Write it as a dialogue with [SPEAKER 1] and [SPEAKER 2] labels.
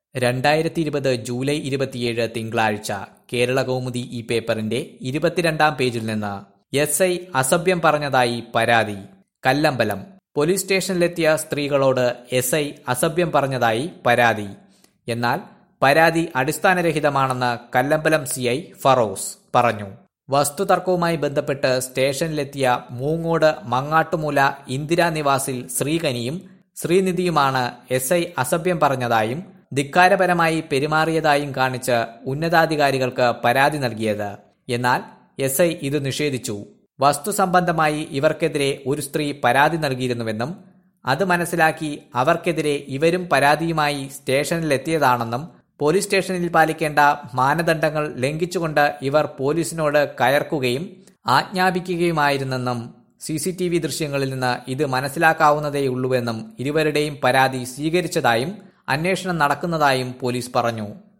[SPEAKER 1] രണ്ടായിരത്തി ഇരുപത് ജൂലൈ ഇരുപത്തിയേഴ് തിങ്കളാഴ്ച കേരളകൗമുദി ഈ പേപ്പറിന്റെ ഇരുപത്തിരണ്ടാം പേജിൽ നിന്ന് എസ് ഐ അസഭ്യം പറഞ്ഞതായി പരാതി കല്ലമ്പലം പോലീസ് സ്റ്റേഷനിലെത്തിയ സ്ത്രീകളോട് എസ് ഐ അസഭ്യം പറഞ്ഞതായി പരാതി എന്നാൽ പരാതി അടിസ്ഥാനരഹിതമാണെന്ന് കല്ലമ്പലം സി ഐ ഫറോസ് പറഞ്ഞു വസ്തുതർക്കവുമായി ബന്ധപ്പെട്ട് സ്റ്റേഷനിലെത്തിയ മൂങ്ങോട് മങ്ങാട്ടുമൂല ഇന്ദിരാ നിവാസിൽ ശ്രീകനിയും ശ്രീനിധിയുമാണ് എസ് ഐ അസഭ്യം പറഞ്ഞതായും ധിക്കാരപരമായി പെരുമാറിയതായും കാണിച്ച് ഉന്നതാധികാരികൾക്ക് പരാതി നൽകിയത് എന്നാൽ എസ് ഐ ഇത് നിഷേധിച്ചു വസ്തുസംബന്ധമായി ഇവർക്കെതിരെ ഒരു സ്ത്രീ പരാതി നൽകിയിരുന്നുവെന്നും അത് മനസ്സിലാക്കി അവർക്കെതിരെ ഇവരും പരാതിയുമായി സ്റ്റേഷനിലെത്തിയതാണെന്നും പോലീസ് സ്റ്റേഷനിൽ പാലിക്കേണ്ട മാനദണ്ഡങ്ങൾ ലംഘിച്ചുകൊണ്ട് ഇവർ പോലീസിനോട് കയർക്കുകയും ആജ്ഞാപിക്കുകയുമായിരുന്നെന്നും സി സി ടി വി ദൃശ്യങ്ങളിൽ നിന്ന് ഇത് മനസ്സിലാക്കാവുന്നതേയുള്ളൂവെന്നും ഇരുവരുടെയും പരാതി സ്വീകരിച്ചതായും അന്വേഷണം നടക്കുന്നതായും പോലീസ് പറഞ്ഞു